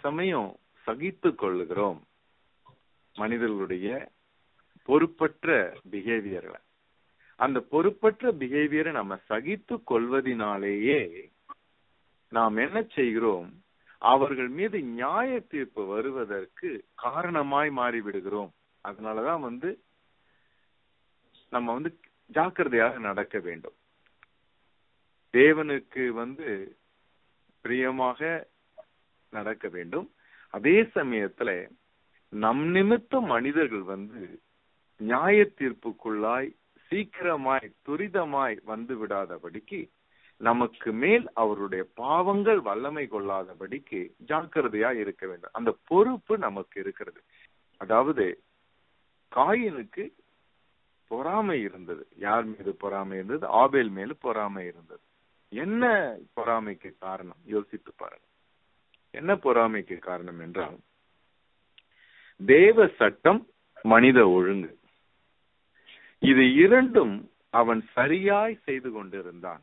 சமயம் சகித்து கொள்ளுகிறோம் மனிதர்களுடைய பொறுப்பற்ற பிஹேவியர்களை அந்த பொறுப்பற்ற பிஹேவியரை நம்ம சகித்து கொள்வதினாலேயே நாம் என்ன செய்கிறோம் அவர்கள் மீது நியாய தீர்ப்பு வருவதற்கு காரணமாய் மாறி விடுகிறோம் அதனாலதான் வந்து நம்ம வந்து ஜாக்கிரதையாக நடக்க வேண்டும் தேவனுக்கு வந்து பிரியமாக நடக்க வேண்டும் அதே சமயத்துல நம் நிமித்த மனிதர்கள் வந்து நியாய தீர்ப்புக்குள்ளாய் சீக்கிரமாய் துரிதமாய் வந்து விடாதபடிக்கு நமக்கு மேல் அவருடைய பாவங்கள் வல்லமை கொள்ளாதபடிக்கு ஜாக்கிரதையா இருக்க வேண்டும் அந்த பொறுப்பு நமக்கு இருக்கிறது அதாவது காயினுக்கு பொறாமை இருந்தது யார் மீது பொறாமை இருந்தது ஆபேல் மேல பொறாமை இருந்தது என்ன பொறாமைக்கு காரணம் யோசித்து பாருங்க என்ன பொறாமைக்கு காரணம் என்றால் தேவ சட்டம் மனித ஒழுங்கு இது இரண்டும் அவன் சரியாய் செய்து கொண்டிருந்தான்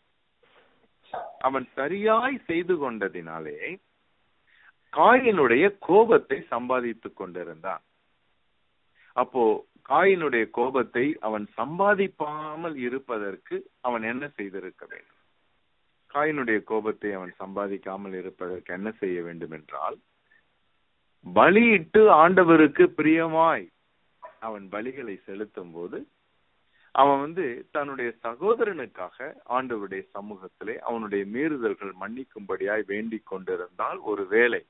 அவன் சரியாய் செய்து கொண்டதினாலே காயினுடைய கோபத்தை சம்பாதித்துக் கொண்டிருந்தான் அப்போ காயினுடைய கோபத்தை அவன் சம்பாதிப்பாமல் இருப்பதற்கு அவன் என்ன செய்திருக்க வேண்டும் காயினுடைய கோபத்தை அவன் சம்பாதிக்காமல் இருப்பதற்கு என்ன செய்ய வேண்டும் என்றால் பலியிட்டு ஆண்டவருக்கு பிரியமாய் அவன் பலிகளை செலுத்தும் போது அவன் வந்து தன்னுடைய சகோதரனுக்காக ஆண்டவருடைய சமூகத்திலே அவனுடைய மீறுதல்கள் மன்னிக்கும்படியாய் வேண்டிக் கொண்டிருந்தால் ஒரு வேலை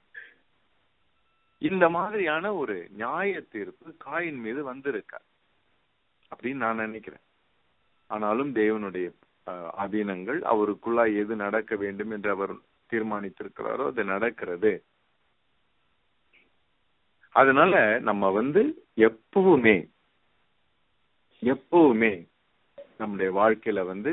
இந்த மாதிரியான ஒரு நியாய தீர்ப்பு காயின் மீது வந்திருக்க அப்படின்னு நான் நினைக்கிறேன் ஆனாலும் தேவனுடைய அதீனங்கள் அவருக்குள்ளாய் எது நடக்க வேண்டும் என்று அவர் தீர்மானித்திருக்கிறாரோ அது நடக்கிறது அதனால நம்ம வந்து எப்பவுமே எப்பவுமே நம்முடைய வாழ்க்கையில வந்து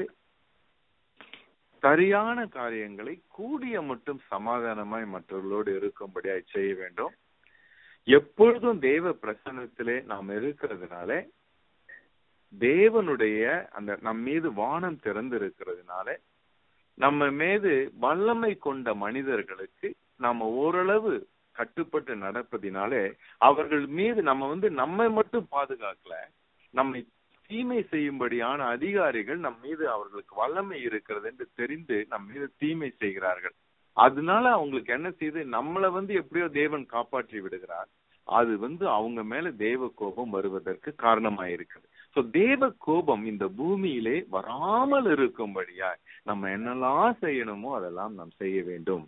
சரியான காரியங்களை கூடிய மட்டும் சமாதானமாய் மற்றவர்களோடு இருக்கும்படியாய் செய்ய வேண்டும் எப்பொழுதும் தேவ பிரசன்னத்திலே நாம் இருக்கிறதுனால தேவனுடைய அந்த நம் மீது வானம் திறந்து இருக்கிறதுனால நம்ம மீது வல்லமை கொண்ட மனிதர்களுக்கு நாம ஓரளவு கட்டுப்பட்டு நடப்பதினாலே அவர்கள் மீது நம்ம வந்து நம்மை மட்டும் பாதுகாக்கல நம்மை தீமை செய்யும்படியான அதிகாரிகள் நம் மீது அவர்களுக்கு வல்லமை இருக்கிறது என்று தெரிந்து நம் மீது தீமை செய்கிறார்கள் அதனால அவங்களுக்கு என்ன செய்யுது நம்மளை வந்து எப்படியோ தேவன் காப்பாற்றி விடுகிறார் அது வந்து அவங்க மேல தேவ கோபம் வருவதற்கு காரணமாயிருக்கிறது சோ தேவ கோபம் இந்த பூமியிலே வராமல் இருக்கும்படியா நம்ம என்னெல்லாம் செய்யணுமோ அதெல்லாம் நாம் செய்ய வேண்டும்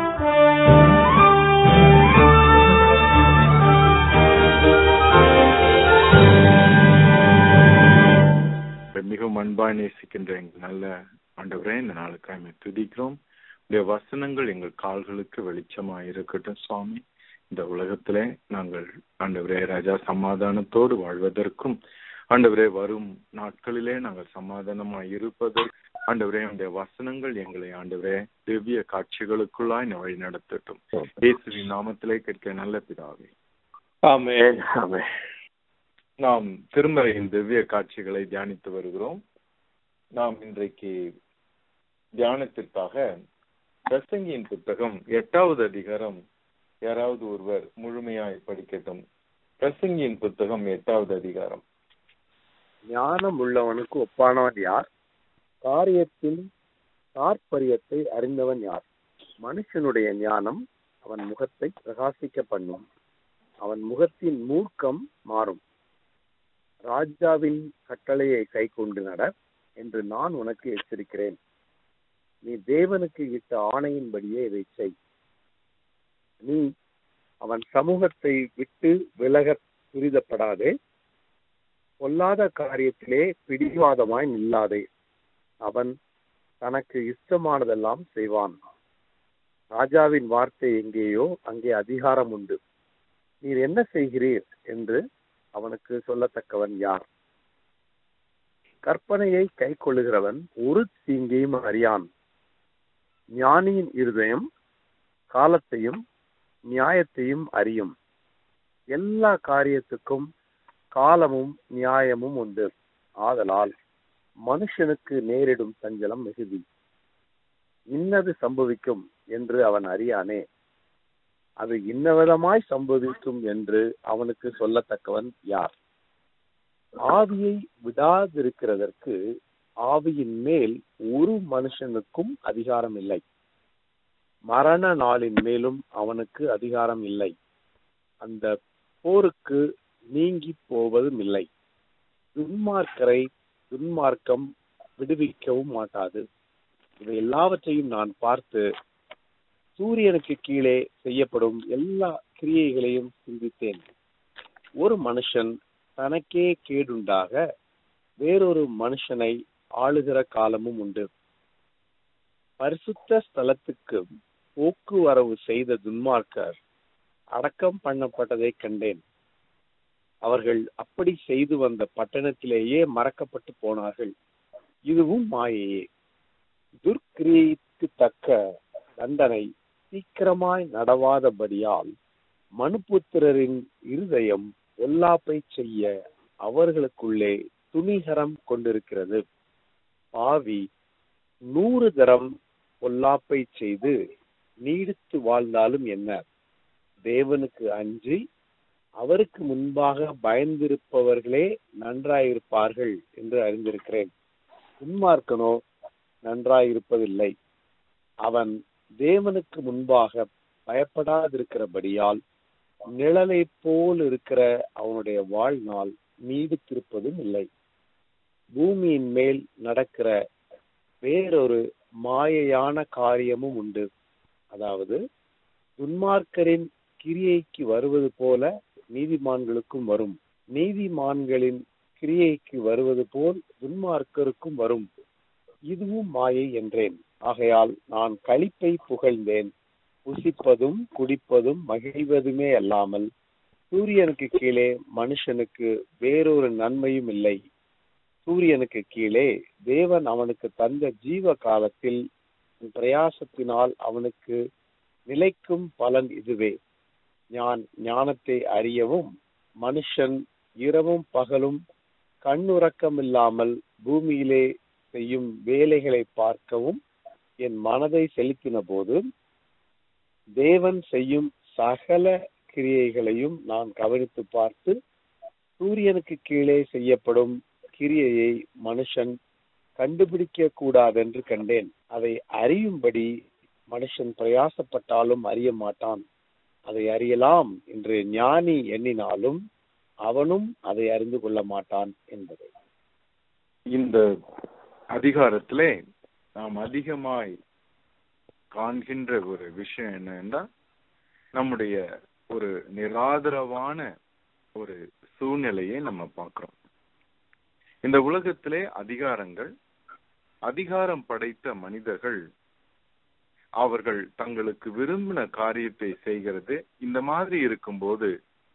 மிகவும் அன்பாய் நேசிக்கின்ற எங்கள் நல்ல ஆண்டவரே இந்த நாளுக்காக துதிக்கிறோம் உடைய வசனங்கள் எங்கள் கால்களுக்கு வெளிச்சமா இருக்கட்டும் சுவாமி இந்த உலகத்திலே நாங்கள் ஆண்டவரே ராஜா சமாதானத்தோடு வாழ்வதற்கும் ஆண்டவரே வரும் நாட்களிலே நாங்கள் சமாதானமாய் இருப்பதற்கு ஆண்டவரே அந்த வசனங்கள் எங்களை ஆண்டவரே திவ்ய காட்சிகளுக்குள்ளாய் வழி நடத்தட்டும் இயேசுவின் நாமத்திலே கேட்க நல்ல பிதாவே ஆமென் ஆமென் நாம் திருமறையின் திவ்ய காட்சிகளை தியானித்து வருகிறோம் நாம் இன்றைக்கு தியானத்திற்காக பிரசங்கியின் புத்தகம் எட்டாவது அதிகாரம் யாராவது ஒருவர் முழுமையாய் படிக்கட்டும் பிரசங்கியின் புத்தகம் எட்டாவது அதிகாரம் ஞானம் உள்ளவனுக்கு ஒப்பானவன் யார் காரியத்தின் தாற்பயத்தை அறிந்தவன் யார் மனுஷனுடைய ஞானம் அவன் முகத்தை பிரகாசிக்க பண்ணும் அவன் முகத்தின் மூர்க்கம் மாறும் ராஜாவின் கட்டளையை கை கொண்டு நட என்று நான் உனக்கு எச்சரிக்கிறேன் நீ தேவனுக்கு இட்ட ஆணையின்படியே இதை செய் நீ அவன் சமூகத்தை விட்டு விலக துரிதப்படாதே பொல்லாத காரியத்திலே பிடிவாதமாய் நில்லாதே அவன் தனக்கு இஷ்டமானதெல்லாம் செய்வான் ராஜாவின் வார்த்தை எங்கேயோ அங்கே அதிகாரம் உண்டு நீர் என்ன செய்கிறீர் என்று அவனுக்கு சொல்லத்தக்கவன் யார் கற்பனையை கை கொள்ளுகிறவன் ஒரு தீங்கையும் அறியான் ஞானியின் இருதயம் காலத்தையும் நியாயத்தையும் அறியும் எல்லா காரியத்துக்கும் காலமும் நியாயமும் உண்டு ஆதலால் மனுஷனுக்கு நேரிடும் சஞ்சலம் மிகுதி இன்னது சம்பவிக்கும் என்று அவன் அறியானே அது இன்னவிதமாய் சம்பவிக்கும் என்று அவனுக்கு சொல்லத்தக்கவன் யார் ஆவியை விடாதிருக்கிறதற்கு ஆவியின் மேல் ஒரு மனுஷனுக்கும் அதிகாரம் இல்லை மரண நாளின் மேலும் அவனுக்கு அதிகாரம் இல்லை அந்த போருக்கு நீங்கி போவதும் இல்லை துன்மார்க்கரை துன்மார்க்கம் விடுவிக்கவும் மாட்டாது இவை எல்லாவற்றையும் நான் பார்த்து சூரியனுக்கு கீழே செய்யப்படும் எல்லா கிரியைகளையும் சிந்தித்தேன் ஒரு மனுஷன் தனக்கே கேடுண்டாக வேறொரு மனுஷனை ஆளுகிற காலமும் உண்டு பரிசுத்த ஸ்தலத்துக்கு போக்குவரவு செய்த துன்மார்க்கர் அடக்கம் பண்ணப்பட்டதை கண்டேன் அவர்கள் அப்படி செய்து வந்த பட்டணத்திலேயே மறக்கப்பட்டு போனார்கள் இதுவும் மாயையே துர்க்கிரியைக்கு தக்க தண்டனை சீக்கிரமாய் நடவாதபடியால் மனுபுத்திரரின் இருதயம் பொல்லாப்பை செய்ய அவர்களுக்குள்ளே துணிகரம் கொண்டிருக்கிறது பாவி நூறு தரம் பொல்லாப்பை செய்து நீடித்து வாழ்ந்தாலும் என்ன தேவனுக்கு அன்றி அவருக்கு முன்பாக பயந்திருப்பவர்களே நன்றாயிருப்பார்கள் என்று அறிந்திருக்கிறேன் உன்மார்க்கனோ நன்றாயிருப்பதில்லை அவன் தேவனுக்கு முன்பாக பயப்படாதிருக்கிறபடியால் நிழலை போல் இருக்கிற அவனுடைய வாழ்நாள் நீடித்திருப்பதும் இல்லை பூமியின் மேல் நடக்கிற வேறொரு மாயையான காரியமும் உண்டு அதாவது துன்மார்க்கரின் கிரியைக்கு வருவது போல நீதிமான்களுக்கும் வரும் நீதிமான்களின் கிரியைக்கு வருவது போல் துன்மார்க்கருக்கும் வரும் இதுவும் மாயை என்றேன் ஆகையால் நான் களிப்பை புகழ்ந்தேன் புசிப்பதும் குடிப்பதும் மகிழ்வதுமே அல்லாமல் சூரியனுக்கு கீழே மனுஷனுக்கு வேறொரு நன்மையும் இல்லை சூரியனுக்கு கீழே தேவன் அவனுக்கு தந்த ஜீவ காலத்தில் பிரயாசத்தினால் அவனுக்கு நிலைக்கும் பலன் இதுவே ஞான் ஞானத்தை அறியவும் மனுஷன் இரவும் பகலும் கண்ணுறக்கமில்லாமல் பூமியிலே செய்யும் வேலைகளை பார்க்கவும் என் மனதை செலுத்தின போது தேவன் செய்யும் சகல கிரியைகளையும் நான் கவனித்து பார்த்து சூரியனுக்கு கீழே செய்யப்படும் கிரியையை மனுஷன் கண்டுபிடிக்க கூடாதென்று கண்டேன் அதை அறியும்படி மனுஷன் பிரயாசப்பட்டாலும் அறிய மாட்டான் அதை அறியலாம் என்று ஞானி எண்ணினாலும் அவனும் அதை அறிந்து கொள்ள மாட்டான் என்பதை இந்த அதிகாரத்திலே நாம் அதிகமாய் காண்கின்ற ஒரு விஷயம் என்னன்னா நம்முடைய ஒரு நிராதரவான ஒரு சூழ்நிலையை நம்ம பார்க்கிறோம் இந்த உலகத்திலே அதிகாரங்கள் அதிகாரம் படைத்த மனிதர்கள் அவர்கள் தங்களுக்கு விரும்பின காரியத்தை செய்கிறது இந்த மாதிரி இருக்கும்போது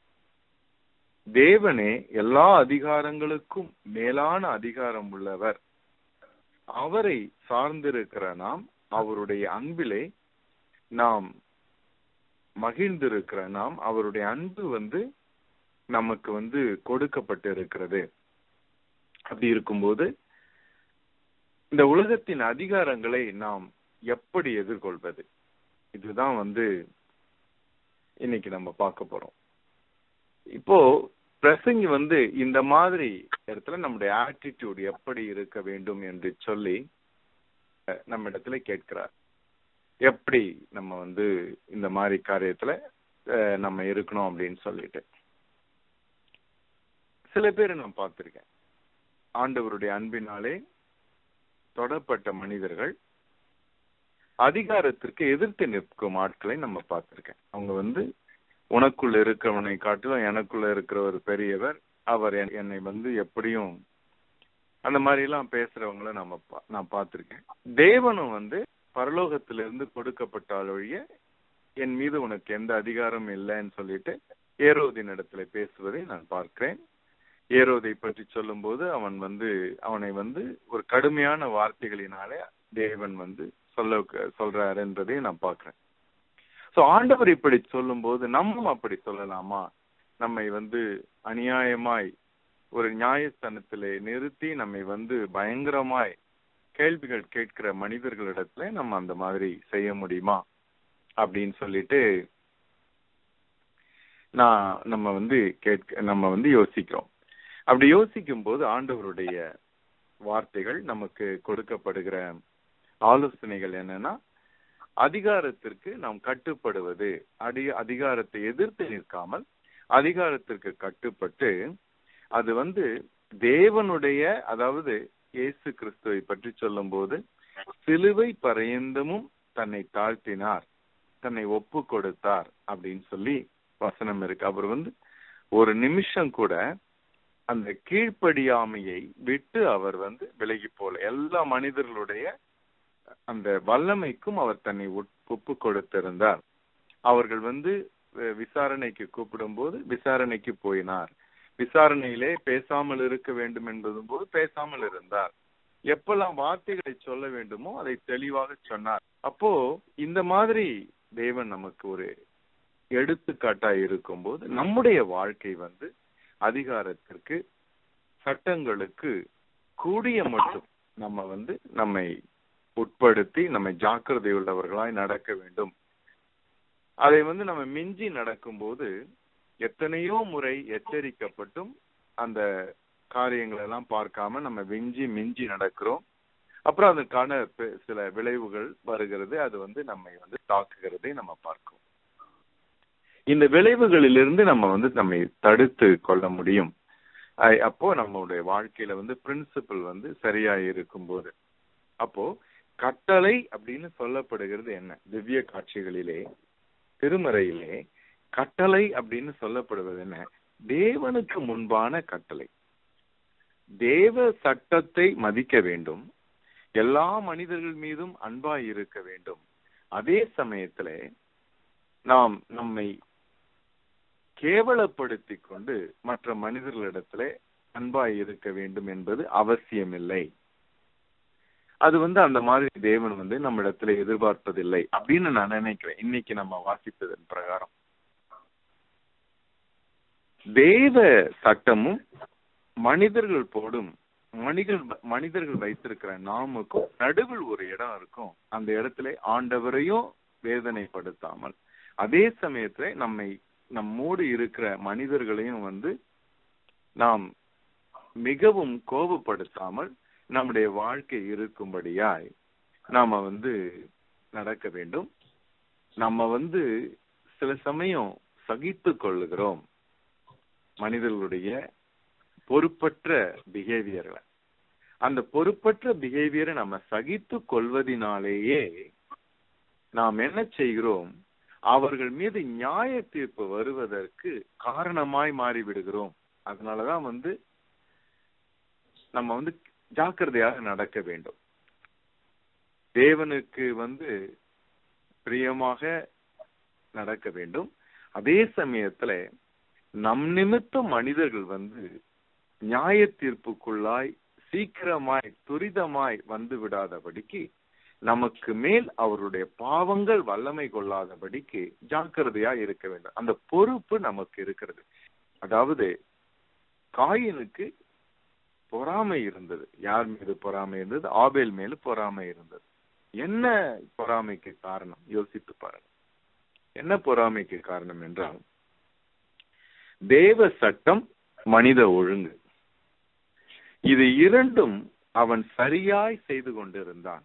தேவனே எல்லா அதிகாரங்களுக்கும் மேலான அதிகாரம் உள்ளவர் அவரை சார்ந்திருக்கிற நாம் அவருடைய அன்பிலே நாம் மகிழ்ந்திருக்கிற நாம் அவருடைய அன்பு வந்து நமக்கு வந்து கொடுக்கப்பட்டு இருக்கிறது அப்படி இருக்கும்போது இந்த உலகத்தின் அதிகாரங்களை நாம் எப்படி எதிர்கொள்வது இதுதான் வந்து இன்னைக்கு நம்ம பார்க்க போறோம் இப்போ பிரசங்கி வந்து இந்த மாதிரி இடத்துல நம்முடைய ஆட்டிடியூட் எப்படி இருக்க வேண்டும் என்று சொல்லி நம்ம இடத்துல கேட்கிறார் எப்படி நம்ம வந்து இந்த மாதிரி காரியத்துல நம்ம இருக்கணும் அப்படின்னு சொல்லிட்டு சில பேர் நான் பார்த்திருக்கேன் ஆண்டவருடைய அன்பினாலே தொடப்பட்ட மனிதர்கள் அதிகாரத்திற்கு எதிர்த்து நிற்கும் ஆட்களை நம்ம பார்த்திருக்கேன் அவங்க வந்து உனக்குள்ள இருக்கிறவனை காட்டிலும் எனக்குள்ள இருக்கிற ஒரு பெரியவர் அவர் என்னை வந்து எப்படியும் அந்த மாதிரி எல்லாம் பேசுறவங்கள நம்ம நான் பார்த்திருக்கேன் தேவனும் வந்து பரலோகத்திலிருந்து கொடுக்கப்பட்டால் ஒழிய என் மீது உனக்கு எந்த அதிகாரம் இல்லைன்னு சொல்லிட்டு ஏரோதின் இடத்துல பேசுவதை நான் பார்க்கிறேன் ஏரோதை பற்றி சொல்லும் போது அவன் வந்து அவனை வந்து ஒரு கடுமையான வார்த்தைகளினாலே தேவன் வந்து சொல்ல சொல்றாரு என்பதை நான் பார்க்கிறேன் சோ ஆண்டவர் இப்படி சொல்லும் போது நம்மும் அப்படி சொல்லலாமா நம்மை வந்து அநியாயமாய் ஒரு நியாயஸ்தானத்திலே நிறுத்தி நம்மை வந்து பயங்கரமாய் கேள்விகள் கேட்கிற மனிதர்களிடத்துல நம்ம அந்த மாதிரி செய்ய முடியுமா அப்படின்னு சொல்லிட்டு நான் நம்ம வந்து கேட்க நம்ம வந்து யோசிக்கிறோம் அப்படி யோசிக்கும் போது ஆண்டவருடைய வார்த்தைகள் நமக்கு கொடுக்கப்படுகிற ஆலோசனைகள் என்னன்னா அதிகாரத்திற்கு நாம் கட்டுப்படுவது அடி அதிகாரத்தை எதிர்த்து நிற்காமல் அதிகாரத்திற்கு கட்டுப்பட்டு அது வந்து தேவனுடைய அதாவது இயேசு கிறிஸ்துவை பற்றி சொல்லும் போது சிலுவை பரையந்தமும் தன்னை தாழ்த்தினார் தன்னை ஒப்பு கொடுத்தார் அப்படின்னு சொல்லி வசனம் இருக்கு அவர் வந்து ஒரு நிமிஷம் கூட அந்த கீழ்ப்படியாமையை விட்டு அவர் வந்து விலகி போல எல்லா மனிதர்களுடைய அந்த வல்லமைக்கும் அவர் தன்னை ஒப்பு கொடுத்திருந்தார் அவர்கள் வந்து விசாரணைக்கு கூப்பிடும் போது விசாரணைக்கு போயினார் விசாரணையிலே பேசாமல் இருக்க வேண்டும் என்பதும் போது பேசாமல் இருந்தார் எப்பெல்லாம் வார்த்தைகளை சொல்ல வேண்டுமோ அதை தெளிவாக சொன்னார் அப்போ இந்த மாதிரி தேவன் நமக்கு ஒரு எடுத்துக்காட்டா இருக்கும்போது நம்முடைய வாழ்க்கை வந்து அதிகாரத்திற்கு சட்டங்களுக்கு கூடிய மட்டும் நம்ம வந்து நம்மை உட்படுத்தி நம்மை ஜாக்கிரதை உள்ளவர்களாய் நடக்க வேண்டும் அதை வந்து நம்ம மிஞ்சி நடக்கும்போது எத்தனையோ முறை எச்சரிக்கப்பட்டும் அந்த காரியங்கள் எல்லாம் பார்க்காம நம்ம விஞ்சி மிஞ்சி நடக்கிறோம் அப்புறம் அதுக்கான சில விளைவுகள் வருகிறது அது வந்து நம்மை வந்து தாக்குகிறதை நம்ம பார்க்கிறோம் இந்த விளைவுகளிலிருந்து நம்ம வந்து நம்மை தடுத்து கொள்ள முடியும் அப்போ நம்மளுடைய வாழ்க்கையில வந்து பிரின்சிபல் வந்து சரியா இருக்கும் போது அப்போ கட்டளை அப்படின்னு சொல்லப்படுகிறது என்ன திவ்ய காட்சிகளிலே திருமறையிலே கட்டளை அப்படின்னு சொல்லப்படுவது என்ன தேவனுக்கு முன்பான கட்டளை தேவ சட்டத்தை மதிக்க வேண்டும் எல்லா மனிதர்கள் மீதும் அன்பாய் இருக்க வேண்டும் அதே சமயத்துல நாம் நம்மை கேவலப்படுத்தி கொண்டு மற்ற மனிதர்களிடத்துல அன்பாய் இருக்க வேண்டும் என்பது அவசியமில்லை அது வந்து அந்த மாதிரி தேவன் வந்து நம்ம இடத்துல எதிர்பார்ப்பதில்லை அப்படின்னு நான் நினைக்கிறேன் இன்னைக்கு நம்ம வாசிப்பதன் பிரகாரம் தேவ சட்டமும் மனிதர்கள் போடும் மனிதர்கள் மனிதர்கள் வைத்திருக்கிற நாமுக்கும் நடுவில் ஒரு இடம் இருக்கும் அந்த இடத்துல ஆண்டவரையும் வேதனைப்படுத்தாமல் அதே சமயத்துல நம்மை நம்மோடு இருக்கிற மனிதர்களையும் வந்து நாம் மிகவும் கோபப்படுத்தாமல் நம்முடைய வாழ்க்கை இருக்கும்படியாய் நாம வந்து நடக்க வேண்டும் நம்ம வந்து சில சமயம் சகித்து கொள்ளுகிறோம் மனிதர்களுடைய பொறுப்பற்ற பிஹேவியர்களை அந்த பொறுப்பற்ற பிஹேவியரை நம்ம சகித்து கொள்வதினாலேயே நாம் என்ன செய்கிறோம் அவர்கள் மீது நியாய தீர்ப்பு வருவதற்கு காரணமாய் மாறி விடுகிறோம் அதனாலதான் வந்து நம்ம வந்து ஜாக்கிரதையாக நடக்க வேண்டும் தேவனுக்கு வந்து பிரியமாக நடக்க வேண்டும் அதே சமயத்துல நம் நிமித்தம் மனிதர்கள் வந்து நியாய தீர்ப்புக்குள்ளாய் சீக்கிரமாய் துரிதமாய் வந்து விடாதபடிக்கு நமக்கு மேல் அவருடைய பாவங்கள் வல்லமை கொள்ளாதபடிக்கு ஜாக்கிரதையா இருக்க வேண்டும் அந்த பொறுப்பு நமக்கு இருக்கிறது அதாவது காயினுக்கு பொறாமை இருந்தது யார் மீது பொறாமை இருந்தது ஆபேல் மேல பொறாமை இருந்தது என்ன பொறாமைக்கு காரணம் யோசித்து பாருங்க என்ன பொறாமைக்கு காரணம் என்றால் தேவ சட்டம் மனித ஒழுங்கு இது இரண்டும் அவன் சரியாய் செய்து கொண்டிருந்தான்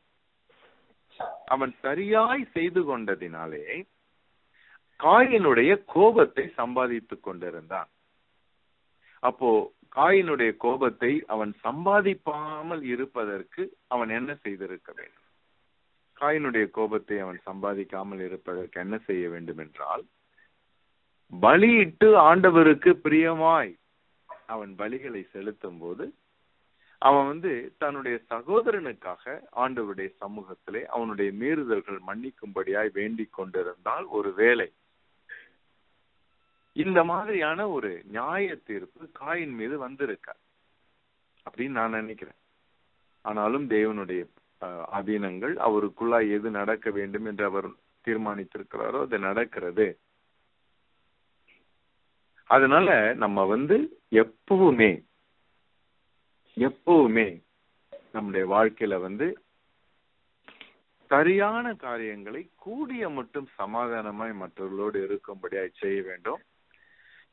அவன் சரியாய் செய்து கொண்டதினாலே காயினுடைய கோபத்தை சம்பாதித்துக் கொண்டிருந்தான் அப்போ காயினுடைய கோபத்தை அவன் சம்பாதிப்பாமல் இருப்பதற்கு அவன் என்ன செய்திருக்க வேண்டும் காயினுடைய கோபத்தை அவன் சம்பாதிக்காமல் இருப்பதற்கு என்ன செய்ய வேண்டும் என்றால் பலியிட்டு ஆண்டவருக்கு பிரியமாய் அவன் பலிகளை செலுத்தும் போது அவன் வந்து தன்னுடைய சகோதரனுக்காக ஆண்டவருடைய சமூகத்திலே அவனுடைய மீறுதல்கள் மன்னிக்கும்படியாய் வேண்டிக் கொண்டிருந்தால் ஒரு வேலை இந்த மாதிரியான ஒரு நியாய தீர்ப்பு காயின் மீது வந்திருக்க அப்படின்னு நான் நினைக்கிறேன் ஆனாலும் தேவனுடைய அதீனங்கள் அவருக்குள்ளாய் எது நடக்க வேண்டும் என்று அவர் தீர்மானித்திருக்கிறாரோ அது நடக்கிறது அதனால நம்ம வந்து எப்பவுமே எப்பவுமே நம்முடைய வாழ்க்கையில வந்து சரியான காரியங்களை கூடிய மட்டும் சமாதானமாய் மற்றவர்களோடு இருக்கும்படியாய் செய்ய வேண்டும்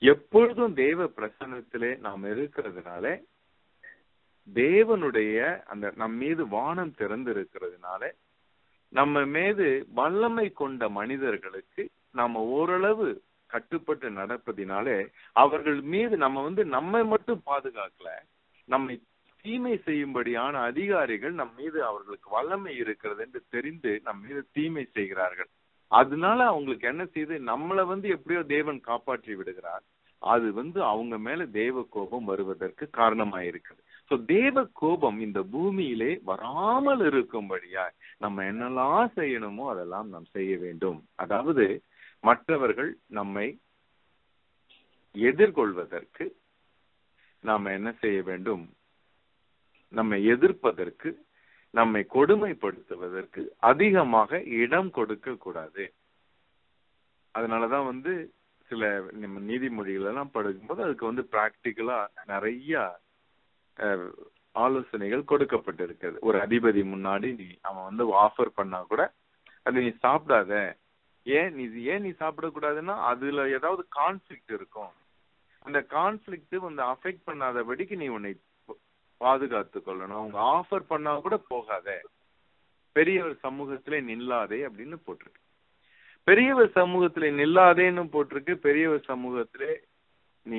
எப்பொழுதும் தேவ பிரசன்னத்திலே நாம் இருக்கிறதுனால தேவனுடைய அந்த நம் மீது வானம் திறந்து இருக்கிறதுனால நம்ம மீது வல்லமை கொண்ட மனிதர்களுக்கு நாம ஓரளவு கட்டுப்பட்டு நடப்பதினாலே அவர்கள் மீது நம்ம வந்து நம்மை மட்டும் பாதுகாக்கல நம்மை தீமை செய்யும்படியான அதிகாரிகள் நம் மீது அவர்களுக்கு வல்லமை இருக்கிறது என்று தெரிந்து நம் மீது தீமை செய்கிறார்கள் அதனால அவங்களுக்கு என்ன செய்யுது நம்மளை வந்து எப்படியோ தேவன் காப்பாற்றி விடுகிறார் அது வந்து அவங்க மேல தேவ கோபம் வருவதற்கு காரணமாயிருக்குது சோ தேவ கோபம் இந்த பூமியிலே வராமல் இருக்கும்படியா நம்ம என்னெல்லாம் செய்யணுமோ அதெல்லாம் நாம் செய்ய வேண்டும் அதாவது மற்றவர்கள் நம்மை எதிர்கொள்வதற்கு நாம என்ன செய்ய வேண்டும் நம்மை எதிர்ப்பதற்கு நம்மை கொடுமைப்படுத்துவதற்கு அதிகமாக இடம் கொடுக்க கூடாது அதனாலதான் வந்து சில நம்ம நீதிமொழிகள் எல்லாம் படிக்கும்போது அதுக்கு வந்து பிராக்டிக்கலா நிறைய ஆலோசனைகள் கொடுக்கப்பட்டிருக்கிறது ஒரு அதிபதி முன்னாடி நீ அவன் வந்து ஆஃபர் பண்ணா கூட அது நீ சாப்பிடாத ஏன் நீ ஏன் நீ சாப்பிடக்கூடாதுன்னா அதுல ஏதாவது கான்ஃபிளிக்ட் இருக்கும் அந்த கான்ஃபிளிக்ட் வந்து அஃபெக்ட் பண்ணாதபடிக்கு நீ உன்னை பாதுகாத்து கொள்ளணும் அவங்க ஆஃபர் பண்ணா கூட போகாத பெரியவர் சமூகத்திலே நில்லாதே அப்படின்னு போட்டிருக்கு பெரியவர் சமூகத்திலே நில்லாதேன்னு போட்டிருக்கு பெரியவர் சமூகத்திலே நீ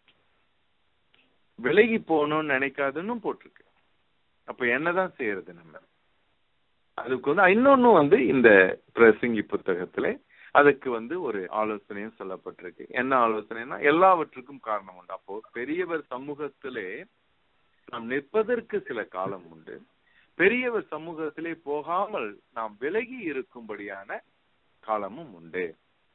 விலகி போகணும்னு நினைக்காதுன்னு போட்டிருக்கு அப்ப என்னதான் செய்யறது நம்ம அதுக்கு வந்து இன்னொன்னு வந்து இந்த பிரசிங்கி புத்தகத்துல அதுக்கு வந்து ஒரு ஆலோசனையும் சொல்லப்பட்டிருக்கு என்ன ஆலோசனைனா எல்லாவற்றுக்கும் காரணம் உண்டு அப்போ பெரியவர் சமூகத்திலே நாம் நிற்பதற்கு சில காலம் உண்டு பெரியவர் சமூகத்திலே போகாமல் நாம் விலகி இருக்கும்படியான காலமும் உண்டு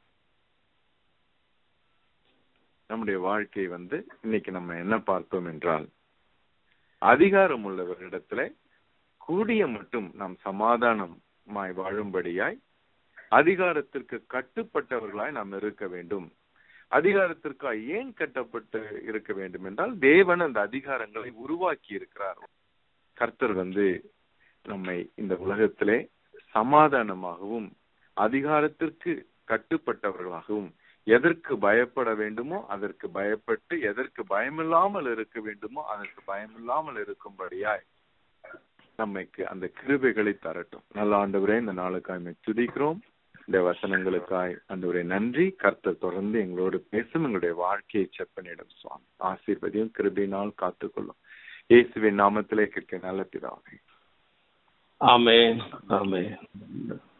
நம்முடைய வாழ்க்கை வந்து இன்னைக்கு நம்ம என்ன பார்த்தோம் என்றால் அதிகாரம் உள்ளவரிடத்துல கூடிய மட்டும் நாம் சமாதானமாய் வாழும்படியாய் அதிகாரத்திற்கு கட்டுப்பட்டவர்களாய் நாம் இருக்க வேண்டும் அதிகாரத்திற்காக ஏன் கட்டப்பட்டு இருக்க வேண்டும் என்றால் தேவன் அந்த அதிகாரங்களை உருவாக்கி இருக்கிறார் கர்த்தர் வந்து நம்மை இந்த உலகத்திலே சமாதானமாகவும் அதிகாரத்திற்கு கட்டுப்பட்டவர்களாகவும் எதற்கு பயப்பட வேண்டுமோ அதற்கு பயப்பட்டு எதற்கு பயமில்லாமல் இருக்க வேண்டுமோ அதற்கு பயமில்லாமல் இருக்கும்படியாய் நம்மைக்கு அந்த கிருபைகளை தரட்டும் நல்ல ஆண்டவரே இந்த நாளுக்காய் துதிக்கிறோம் இந்த வசனங்களுக்காய் ஆண்டவரே நன்றி கர்த்தர் தொடர்ந்து எங்களோடு பேசும் எங்களுடைய வாழ்க்கையை செப்பனிடம் சுவாமி ஆசீர்வதியும் கிருபையினால் காத்துக்கொள்ளும் இயேசுவின் நாமத்திலே கேட்க நல்ல பிதாவே ஆமென் ஆமென்